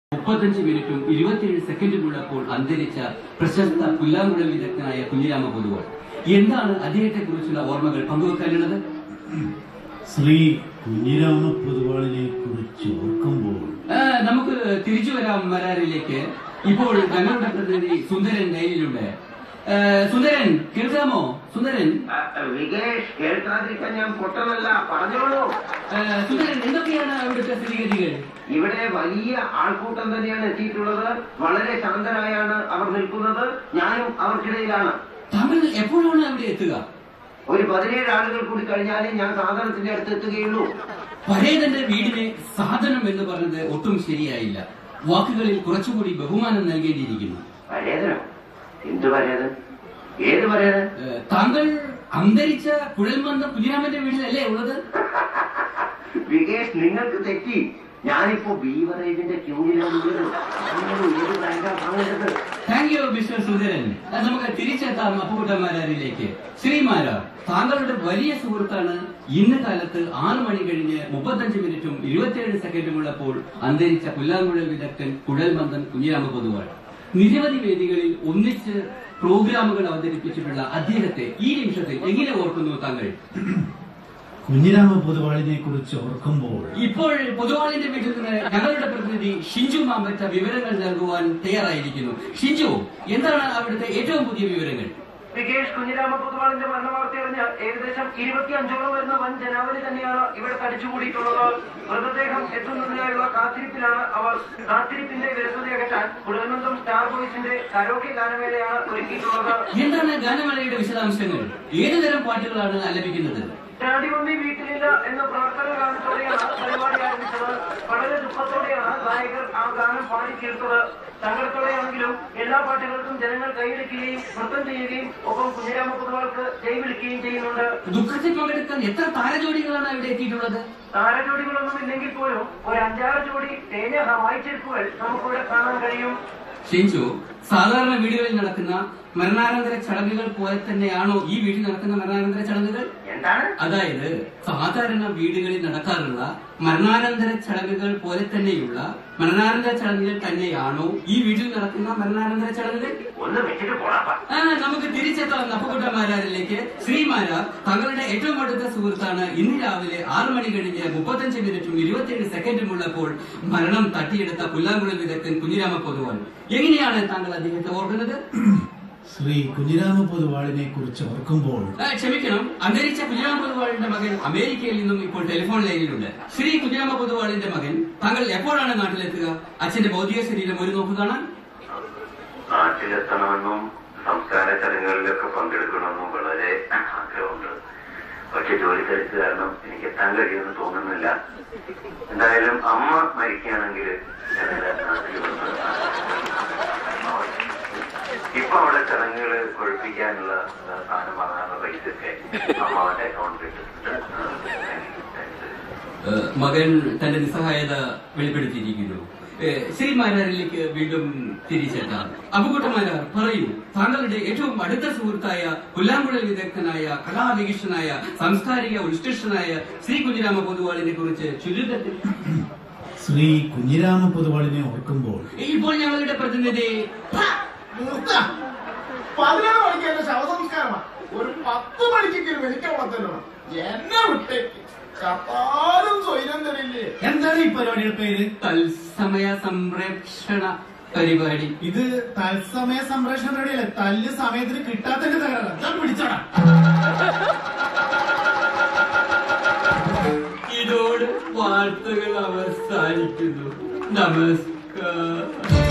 മുപ്പത്തഞ്ച് മിനിറ്റും ഇരുപത്തിയേഴ് സെക്കൻഡുമുള്ളപ്പോൾ അന്തരിച്ച പ്രശസ്ത പുല്ലാങ്കുഴൽ വിദഗ്ധനായ കുഞ്ഞിരാമ പൊതുവാൾ എന്താണ് അദ്ദേഹത്തെ കുറിച്ചുള്ള ഓർമ്മകൾ പങ്കുവെക്കാനുള്ളത് ശ്രീ കുഞ്ഞിരാമ പൊതുവാളിനെ കുറിച്ച് ഓർക്കുമ്പോൾ ആ, നമുക്ക് തിരിച്ചു വരാം മരാരിലേക്ക് ഇപ്പോൾ ഞങ്ങളുടെ പ്രതിനിധി സുന്ദരൻ ലൈനിലുണ്ട് ആ, സുന്ദരൻ കേൾക്കാമോ സുന്ദരൻ ആ, വികേഷ് കേൾക്കാതിരിക്കാൻ ഞാൻ പൊട്ടനല്ല പറഞ്ഞോളൂ ആ, സുന്ദരൻ എന്തൊക്കെയാണ് അവിടുത്തെ സ്ഥിതിഗതികൾ ഇവിടെ വലിയ ആൾക്കൂട്ടം തന്നെയാണ് എത്തിയിട്ടുള്ളത് വളരെ ശാന്തരായാണ് അവർ നിൽക്കുന്നത് ഞാനും അവർക്കിടയിലാണ് താങ്കൾ എപ്പോഴാണ് അവിടെ എത്തുക ഒരു പതിനേഴ് ആളുകൾ കൂടി കഴിഞ്ഞാലേ ഞാൻ സാധനത്തിന്റെ അടുത്ത് എത്തുകയുള്ളൂ പരേതന്റെ വീടിനെ സാധനം എന്ന് പറഞ്ഞത് ഒട്ടും ശരിയായില്ല വാക്കുകളിൽ കുറച്ചുകൂടി ബഹുമാനം നൽകേണ്ടിയിരിക്കുന്നു പരേതനോ എന്ത് പരേതൻ ഏത് പരേതൻ ഏ, താങ്കൾ അന്തരിച്ച കുഴൽമന്ദം കുഞ്ഞിരാമന്റെ വീട്ടിലല്ലേ ഉള്ളത് വികേഷ് നിങ്ങൾക്ക് തെറ്റി ഞാനിപ്പോ ബീവറേജിന്റെ ക്യൂവിലാണ് ഉള്ളത് നിങ്ങൾ ഏത് ബ്രാൻഡാ വാങ്ങേണ്ടത് താങ്ക് യു മിസ്റ്റർ സുധരൻ അത് നമുക്ക് തിരിച്ചെത്താം അപ്പുകുട്ടന്മാരിലേക്ക് ശ്രീമാരാർ താങ്കളുടെ വലിയ സുഹൃത്താണ് ഇന്ന് കാലത്ത് ആറ് മണി കഴിഞ്ഞ് മുപ്പത്തഞ്ച് മിനിറ്റും ഇരുപത്തിയേഴ് സെക്കൻഡുമുള്ളപ്പോൾ അന്തരിച്ച പുല്ലാങ്കുഴൽ വിദഗ്ധൻ കുഴൽമന്ദൻ കുഞ്ഞിരാമ പൊതുവാൾ നിരവധി വേദികളിൽ ഒന്നിച്ച് പ്രോഗ്രാമുകൾ അവതരിപ്പിച്ചിട്ടുള്ള അദ്ദേഹത്തെ ഈ നിമിഷത്തിൽ എങ്ങനെ ഓർക്കുന്നു താങ്കൾ കുഞ്ഞിരാമ പൊതുവാളിനെ കുറിച്ച് ഓർക്കുമ്പോൾ ഇപ്പോൾ പൊതുവാളിന്റെ വീട്ടിൽ നിന്ന് ഞങ്ങളുടെ പ്രതിനിധി ഷിഞ്ചു മാമ്പറ്റ വിവരങ്ങൾ നൽകുവാൻ തയ്യാറായിരിക്കുന്നു ഷിഞ്ചു എന്താണ് അവിടുത്തെ ഏറ്റവും പുതിയ വിവരങ്ങൾ വികേഷ് കുഞ്ഞിരാമ പൊതുവാളിന്റെ മരണവാർത്ത അറിഞ്ഞ് ഏകദേശം ഇരുപത്തിയഞ്ചോളം വരുന്ന വൻ ജനാവലി തന്നെയാണ് ഇവിടെ തടിച്ചുകൂടിയിട്ടുള്ളത് മൃതദേഹം എത്തുന്നതിനായുള്ള കാത്തിരിപ്പിലാണ് അവർ കാത്തിരിപ്പിന്റെ വിരസത അകറ്റാൻ കുടുംബം സ്റ്റാർ ബോയ്സിന്റെ കരോക്കെ ഗാനമേളയാണ് ഒരുക്കിയിട്ടുള്ളത് എന്താണ് ഗാനമേളയുടെ വിശദാംശങ്ങൾ ഏതുതരം പാട്ടുകളാണ് ആലപിക്കുന്നത് ഡാഡിമമ്മി വീട്ടിലില്ല എന്ന പ്രാർത്ഥന ഗാനത്തോടെയാണ് പരിപാടി ആരംഭിച്ചത് വളരെ ദുഃഖത്തോടെയാണ് ഗായകർ ആ ഗാനം പാടി തീർത്തത് സങ്കടത്തോടെയാണെങ്കിലും എല്ലാ പാട്ടുകൾക്കും ജനങ്ങൾ കൈയടിക്കുകയും നൃത്തം ചെയ്യുകയും ഒപ്പം കുഞ്ഞിരാമ പൊതുവാൾക്ക് ജയ് വിളിക്കുകയും ചെയ്യുന്നുണ്ട് ദുഃഖത്തിൽ പങ്കെടുക്കാൻ എത്ര താരജോഡികളാണ് ഇവിടെ എത്തിയിട്ടുള്ളത് താരജോഡികളൊന്നും ഇല്ലെങ്കിൽ പോലും ഒരു അഞ്ചാറ് ജോഡി തേഞ്ഞ ഹവായി ചെരുപ്പുകൾ നമുക്കിവിടെ കാണാൻ കഴിയും ഷിഞ്ചു സാധാരണ വീടുകളിൽ നടക്കുന്ന മരണാനന്തര ചടങ്ങുകൾ പോലെ തന്നെയാണോ ഈ വീട്ടിൽ നടക്കുന്ന മരണാനന്തര ചടങ്ങുകൾ എന്താണ് അതായത് സാധാരണ വീടുകളിൽ നടക്കാറുള്ള മരണാനന്തര ചടങ്ങുകൾ പോലെ തന്നെയുള്ള മരണാനന്തര ചടങ്ങുകൾ തന്നെയാണോ ഈ വീട്ടിൽ നടക്കുന്ന മരണാനന്തര ചടങ്ങുകൾ ഒന്ന് വെച്ചിട്ട് പോടാപ്പാ ആ നമുക്ക് തിരിച്ചെത്താം നപ്പക്കുട്ടമാരാരിലേക്ക് ശ്രീമാരാർ തങ്ങളുടെ ഏറ്റവും അടുത്ത സുഹൃത്താണ് ഇന്ന് രാവിലെ ആറ് മണി കഴിഞ്ഞ് മുപ്പത്തഞ്ച് മിനിറ്റും ഇരുപത്തിയേഴ് സെക്കൻഡും ഉള്ളപ്പോൾ മരണം തട്ടിയെടുത്ത പുല്ലാങ്കുളം വിദഗ്ധൻ കുഞ്ഞിരാമ പൊതുവാൾ എങ്ങനെയാണ് താങ്കൾ അദ്ദേഹത്തെ ഓർക്കുന്നത് ശ്രീ കുഞ്ഞിരാമ പൊതുവാളിനെ കുറിച്ച് ഓർക്കുമ്പോൾ ആ, ക്ഷമിക്കണം അന്തരിച്ച കുഞ്ഞിരാമ പൊതുവാളിന്റെ മകൻ അമേരിക്കയിൽ നിന്നും ഇപ്പോൾ ടെലിഫോൺ ലൈനിലുണ്ട് ശ്രീ കുഞ്ഞിരാമ പൊതുവാളിന്റെ മകൻ താങ്കൾ എപ്പോഴാണ് നാട്ടിലെത്തുക അച്ഛന്റെ ഭൗതിക ശരീരം ഒരു നോക്ക് കാണാൻ നാട്ടിലെത്തണമെന്നും സംസ്കാര ചടങ്ങുകളിലൊക്കെ പങ്കെടുക്കണമെന്നും വളരെ ആഗ്രഹമുണ്ട് പക്ഷെ ജോലി തിരക്ക് കാരണം എനിക്ക് എത്താൻ കഴിയുമെന്ന് തോന്നുന്നില്ല എന്തായാലും അമ്മ മരിക്കുകയാണെങ്കിൽ ഞാൻ എൻ്റെ നാട്ടിൽ വന്ന് ഇപ്പൊ അവിടെ ചടങ്ങുകൾ കൊഴിപ്പിക്കാനുള്ള ആ, സാധനം വാങ്ങാനുള്ള പൈസയൊക്കെ അമ്മാവന്റെ അക്കൗണ്ടിൽ ഇട്ടിട്ടുണ്ട് ആ, താങ്ക് യു, താങ്ക് യു. ഏഹ് മകൻ തന്റെ നിസ്സഹായത വെളിപ്പെടുത്തിയിരിക്കുന്നു ഏഹ് ശ്രീമാരാരിലേക്ക് വീണ്ടും തിരിച്ചെത്താം അബുക്കുട്ടമാരാർ പറയൂ താങ്കളുടെ ഏറ്റവും അടുത്ത സുഹൃത്തായ പുല്ലാങ്കുഴൽ വിദഗ്ധനായ കലാവികൃഷ്ടനായ സാംസ്കാരിക ഉത്കൃഷ്ടനായ ശ്രീ കുഞ്ഞിരാമ പൊതുവാളിനെ കുറിച്ച് ചുരുക്കത്തിൽ ശ്രീ കുഞ്ഞിരാമ പൊതുവാളിനെ ഓർക്കുമ്പോൾ ഇപ്പോൾ ഞങ്ങളുടെ പ്രതിനിധി നിർത്താ. പതിനേഴ് മണിക്ക് എന്റെ ശവസംസ്കാരമാണ് ഒരു പത്ത് മണിക്കെങ്കിലും എനിക്ക് അവിടെ തരണം എന്നെ വിട്ടേക്ക് കത്താലും സ്വൈരം തരില്ലേ എന്താണ് ഈ പരിപാടിയുടെ പേര് തത്സമയ സംരക്ഷണ പരിപാടി ഇത് തത്സമയ സംരക്ഷണ പരിപാടിയല്ലേ തല്ല് സമയത്തിന് കിട്ടാത്തതിന്റെ തകരാറ് ഞാൻ പിടിച്ചോടാ ഇതോട് വാർത്തകൾ അവസാനിക്കുന്നു നമസ്കാരം